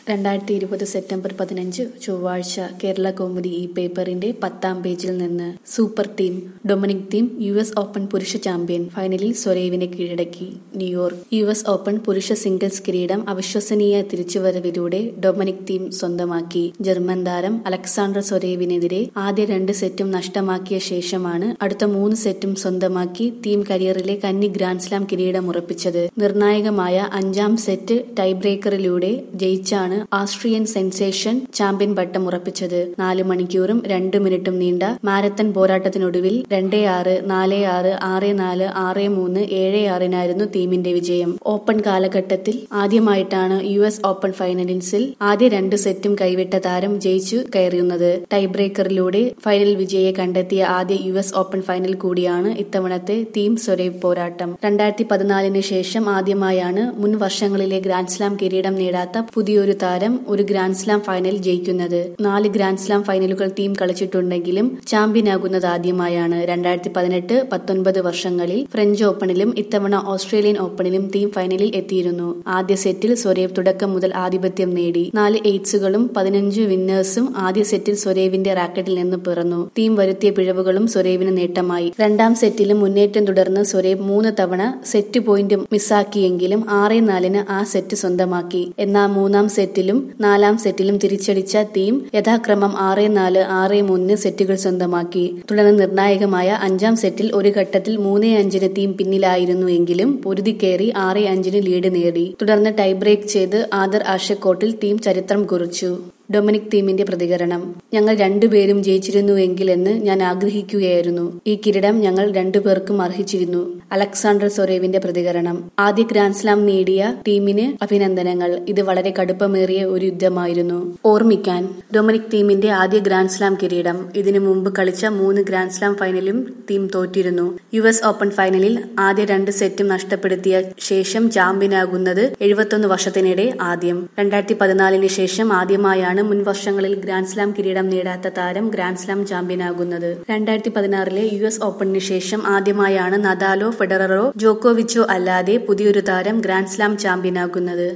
രണ്ടായിരത്തി ഇരുപത് സെപ്റ്റംബർ പതിനഞ്ച് ചൊവ്വാഴ്ച കേരള കൗമുദി ഈ പേപ്പറിന്റെ പത്താം പേജിൽ നിന്ന് super Thiem Dominic Thiem U S open പുരുഷ ചാമ്പ്യൻ ഫൈനലിൽ സൊരേവിനെ കീഴടക്കി ന്യൂയോർക്ക് യു എസ് ഓപ്പൺ പുരുഷ സിംഗിൾസ് കിരീടം അവിശ്വസനീയ തിരിച്ചുവരവിലൂടെ ഡൊമിനിക് തീം സ്വന്തമാക്കി ജർമ്മൻ താരം അലക്സാണ്ടർ സൊരേവിനെതിരെ ആദ്യ രണ്ട് സെറ്റും നഷ്ടമാക്കിയ ശേഷമാണ് അടുത്ത മൂന്ന് സെറ്റും സ്വന്തമാക്കി ടീം കരിയറിലെ കന്നി ഗ്രാൻഡ്സ്ലാം കിരീടം ഉറപ്പിച്ചത് നിർണായകമായ അഞ്ചാം സെറ്റ് ടൈബ്രേക്കറിലൂടെ ജയിച്ചാണ് ആസ്ട്രിയൻ സെൻസേഷൻ ചാമ്പ്യൻ പട്ടം ഉറപ്പിച്ചത് നാല് മണിക്കൂറും രണ്ട് മിനിറ്റും നീണ്ട മാരത്തൺ പോരാട്ടത്തിനൊടുവിൽ രണ്ടേ ആറ് നാല് ആറ് ആറ് നാല് ആറ് മൂന്ന് ഏഴ് ആറിനായിരുന്നു ടീമിന്റെ വിജയം ഓപ്പൺ കാലഘട്ടത്തിൽ ആദ്യമായിട്ടാണ് യു എസ് ഓപ്പൺ ഫൈനലിൻസിൽ ആദ്യ രണ്ട് സെറ്റും കൈവിട്ട താരം ജയിച്ചു കയറിയുന്നത് ടൈബ്രേക്കറിലൂടെ ഫൈനൽ വിജയെ കണ്ടെത്തിയ ആദ്യ യു എസ് ഓപ്പൺ ഫൈനൽ കൂടിയാണ് ഇത്തവണത്തെ ടീം സൊരേവ് പോരാട്ടം രണ്ടായിരത്തി പതിനാലിന് ശേഷം ആദ്യമായാണ് മുൻ വർഷങ്ങളിലെ ഗ്രാൻഡ്സ്ലാം കിരീടം നേടാത്ത പുതിയൊരു താരം ഒരു ഗ്രാൻഡ്സ്ലാം ഫൈനൽ ജയിക്കുന്നത് നാല് ഗ്രാൻഡ്സ്ലാം ഫൈനലുകൾ ടീം കളിച്ചിട്ടുണ്ടെങ്കിലും ചാമ്പ്യനാകുന്നത് ആദ്യമായാണ് രണ്ടായിരത്തി പതിനെട്ട് പത്തൊൻപത് വർഷങ്ങളിൽ ഫ്രഞ്ച് ഓപ്പണിലും ഇത്തവണ ഓസ്ട്രേലിയൻ ഓപ്പണിലും ടീം ഫൈനലിൽ എത്തിയിരുന്നു ആദ്യ സെറ്റിൽ സൊരേവ് തുടക്കം മുതൽ ആധിപത്യം നേടി നാല് എയ്റ്റ്സുകളും പതിനഞ്ച് വിന്നേഴ്സും ആദ്യ സെറ്റിൽ സൊരേവിന്റെ റാക്കറ്റിൽ നിന്ന് പിറന്നു ടീം വരുത്തിയ പിഴവുകളും സൊരേവിന് നേട്ടമായി രണ്ടാം സെറ്റിലും മുന്നേറ്റം തുടർന്ന് സൊരേവ് മൂന്ന് തവണ സെറ്റ് പോയിന്റ് മിസ്സാക്കിയെങ്കിലും ആറ് നാലിന് ആ സെറ്റ് സ്വന്തമാക്കി എന്നാൽ മൂന്നാം സെറ്റിലും നാലാം സെറ്റിലും തിരിച്ചടിച്ച ടീം യഥാക്രമം ആറ് നാല് ആറ് മൂന്നിന് സെറ്റുകൾ സ്വന്തമാക്കി തുടർന്ന് നിർണായകമായ അഞ്ചാം സെറ്റിൽ ഒരു ഘട്ടത്തിൽ മൂന്ന് അഞ്ചിന് ടീം പിന്നിലായിരുന്നു എങ്കിലും പൊരുതിക്കേറി ആറ് അഞ്ചിന് ലീഡ് നേടി തുടർന്ന് ടൈ ബ്രേക്ക് ചെയ്ത് ആദർ ആഷക്കോട്ടിൽ ടീം ചരിത്രം കുറിച്ചു ഡൊമിനിക് ടീമിന്റെ പ്രതികരണം ഞങ്ങൾ രണ്ടുപേരും ജയിച്ചിരുന്നുവെങ്കിലെന്ന് ഞാൻ ആഗ്രഹിക്കുകയായിരുന്നു ഈ കിരീടം ഞങ്ങൾ രണ്ടുപേർക്കും അർഹിച്ചിരുന്നു അലക്സാണ്ടർ സൊരേവിന്റെ പ്രതികരണം ആദ്യ ഗ്രാൻഡ്സ്ലാം നേടിയ ടീമിന് അഭിനന്ദനങ്ങൾ ഇത് വളരെ കടുപ്പമേറിയ ഒരു യുദ്ധമായിരുന്നു ഓർമ്മിക്കാൻ ഡൊമിനിക് ടീമിന്റെ ആദ്യ ഗ്രാൻഡ്സ്ലാം കിരീടം ഇതിനു മുമ്പ് കളിച്ച മൂന്ന് ഗ്രാൻഡ്സ്ലാം ഫൈനലും ടീം തോറ്റിരുന്നു യു എസ് ഓപ്പൺ ഫൈനലിൽ ആദ്യ രണ്ട് സെറ്റും നഷ്ടപ്പെടുത്തിയ ശേഷം ചാമ്പ്യനാകുന്നത് എഴുപത്തൊന്ന് വർഷത്തിനിടെ ആദ്യം രണ്ടായിരത്തി പതിനാലിന് ശേഷം ആദ്യമായാണ് മുൻ വർഷങ്ങളിൽ ഗ്രാൻഡ്സ്ലാം കിരീടം നേടാത്ത താരം ഗ്രാൻഡ്സ്ലാം ചാമ്പ്യനാകുന്നത് രണ്ടായിരത്തി പതിനാറിലെ യു എസ് ഓപ്പണിന് ശേഷം ആദ്യമായാണ് നദാലോ ഫെഡററോ ജോക്കോവിച്ചോ അല്ലാതെ പുതിയൊരു താരം ഗ്രാൻഡ്സ്ലാം ചാമ്പ്യനാകുന്നത്